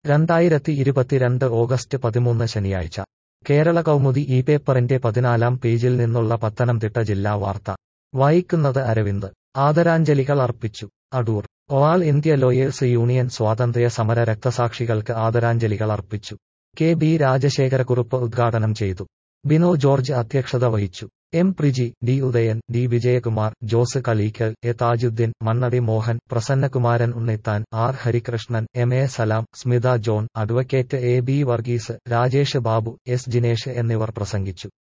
രണ്ടായിരത്തി ഇരുപത്തിരണ്ട് ഓഗസ്റ്റ് പതിമൂന്ന് ശനിയാഴ്ച കേരള കൗമുദി ഈ പേപ്പറിന്റെ പതിനാലാം പേജിൽ നിന്നുള്ള പത്തനംതിട്ട ജില്ലാ വാർത്ത വായിക്കുന്നത് അരവിന്ദ് ആദരാഞ്ജലികൾ അർപ്പിച്ചു Adoor all India lawyers union സ്വാതന്ത്ര്യ സമര രക്തസാക്ഷികൾക്ക് ആദരാഞ്ജലികൾ അർപ്പിച്ചു കെ ബി രാജശേഖരക്കുറുപ്പ് ഉദ്ഘാടനം ചെയ്തു ബിനോ ജോർജ് അധ്യക്ഷത വഹിച്ചു M Priji D Udayan D Vijayakumar Jose Kaleekkal A Thajudheen Mannadi Mohan Prasannakumaran Unnithan R Harikrishnan M A Salam Smitha John advocate A B Varghese Rajesh Babu S Jinesh എന്നിവർ പ്രസംഗിച്ചു